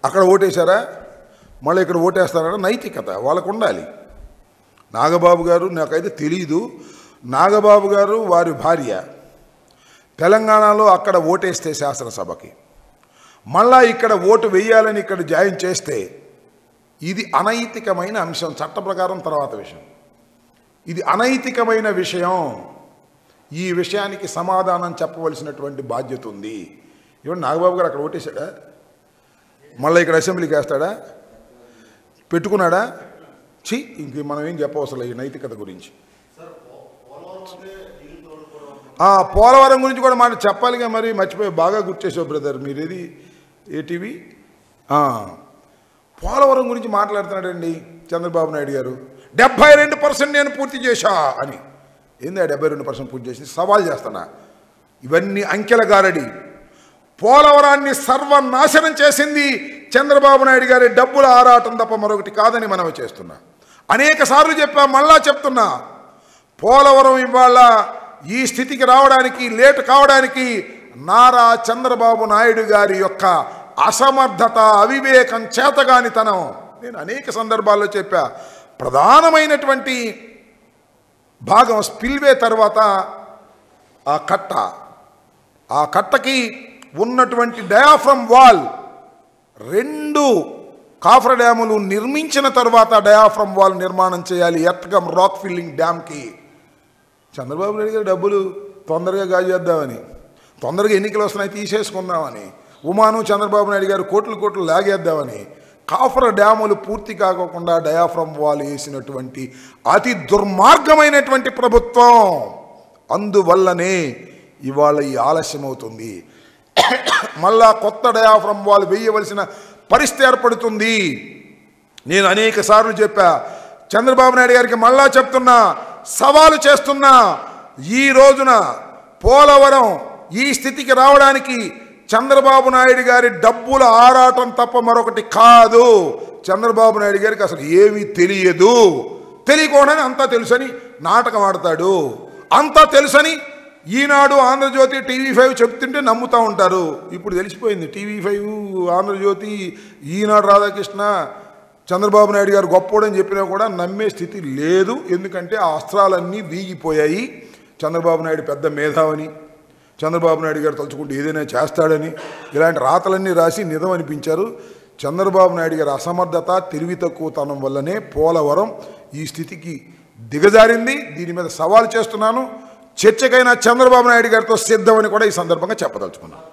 అక్కడ ఓటేశారా మళ్ళీ ఇక్కడ ఓటేస్తారా నైతికత వాళ్ళకు ఉండాలి నాగబాబు గారు నాకైతే తెలియదు నాగబాబు గారు వారి భార్య తెలంగాణలో అక్కడ ఓటేస్తే శాసనసభకి మళ్ళా ఇక్కడ ఓటు వేయాలని ఇక్కడ జాయిన్ చేస్తే ఇది అనైతికమైన అంశం చట్ట ప్రకారం తర్వాత విషయం ఇది అనైతికమైన విషయం ఈ విషయానికి సమాధానం చెప్పవలసినటువంటి బాధ్యత ఉంది ఏమంటే నాగబాబు గారు అక్కడ ఓటేశాడా మళ్ళీ ఇక్కడ అసెంబ్లీకి వేస్తాడా పెట్టుకున్నాడా ఛీ ఇంక మనం ఏం చెప్పవసరం లేదు ఈ నైతికత గురించి ఆ, పోలవరం గురించి కూడా మాట చెప్పాలిగా మరి మర్చిపోయి బాగా గుర్తు చేసావు బ్రదర్ మీరు ఏది ఏ టీవీ ఆ, పోలవరం గురించి మాట్లాడుతున్నాడండి చంద్రబాబు నాయుడు గారు డెబ్బై రెండు పర్సెంట్ నేను పూర్తి చేశా అని ఏంది ఆ డెబ్బై రెండు పర్సెంట్ పూర్తి చేసి సవాల్ చేస్తున్నా ఇవన్నీ అంకెల గారడి పోలవరాన్ని సర్వనాశనం చేసింది చంద్రబాబు నాయుడు గారి డబ్బుల ఆరాటం తప్ప మరొకటి కాదని మనవి చేస్తున్నా అనేక సార్లు చెప్పా మళ్ళా చెప్తున్నా పోలవరం ఇవాళ ఈ స్థితికి రావడానికి లేట్ కావడానికి నారా చంద్రబాబు నాయుడు గారి యొక్క అసమర్థత అవివేకం చేతగానితనం నేను అనేక సందర్భాల్లో చెప్పా ప్రధానమైనటువంటి భాగం స్పిల్వే తర్వాత ఆ కట్ట ఆ కట్టకి ఉన్నటువంటి డయాఫ్రమ్ వాల్ రెండు కాఫర్ డ్యాములు నిర్మించిన తర్వాత డయాఫ్రమ్ వాల్ నిర్మాణం చేయాలి ఎర్త్గమ్ రాక్ ఫిల్లింగ్ డ్యామ్కి చంద్రబాబు నాయుడు గారు డబ్బులు తొందరగా గాజేద్దామని తొందరగా ఎన్నికలు వస్తున్నాయి తీసేసుకుందామని ఉమాను చంద్రబాబు నాయుడు గారు కోట్లు కోట్లు లాగేద్దామని కాఫర్ డ్యాములు పూర్తి కాకోకుండా డయాఫ్రమ్ వాల్ వేసినటువంటి అతి దుర్మార్గమైనటువంటి ప్రభుత్వం అందువల్లనే ఇవాళ ఈ ఆలస్యం అవుతుంది మళ్ళా కొత్త డయాఫ్రమ్ వాల్ వేయవలసిన పరిస్థితి ఏర్పడుతుంది నేను అనేక సార్లు చెప్పా చంద్రబాబు నాయుడు గారికి మళ్ళా చెప్తున్నా సవాలు చేస్తున్నా ఈ రోజున పోలవరం ఈ స్థితికి రావడానికి చంద్రబాబు నాయుడు గారి డబ్బుల ఆరాటం తప్ప మరొకటి కాదు చంద్రబాబు నాయుడు గారికి అసలు ఏమీ తెలియదు తెలియకుండానే అంతా తెలుసని నాటకం ఆడతాడు అంతా తెలుసని ఈనాడు ఆంధ్రజ్యోతి టీవీ ఫైవ్ చెప్తుంటే నమ్ముతూ ఉంటారు ఇప్పుడు తెలిసిపోయింది టీవీ ఫైవ్ ఆంధ్రజ్యోతి ఈనాడు రాధాకృష్ణ చంద్రబాబు నాయుడు గారు గొప్పోడని చెప్పినా కూడా నమ్మే స్థితి లేదు ఎందుకంటే ఆ అస్త్రాలన్నీ వీగిపోయాయి చంద్రబాబు నాయుడు పెద్ద మేధావని చంద్రబాబు నాయుడు గారు తలుచుకుంటే ఏదైనా చేస్తాడని ఇలాంటి రాతలన్నీ రాసి నిజం అనిపించారు చంద్రబాబు నాయుడు గారి అసమర్థత తెలివి తక్కువతనం వల్లనే పోలవరం ఈ స్థితికి దిగజారింది దీని మీద సవాల్ చేస్తున్నాను చర్చకైనా చంద్రబాబు నాయుడు గారితో సిద్ధమని కూడా ఈ సందర్భంగా చెప్పదలుచుకున్నాను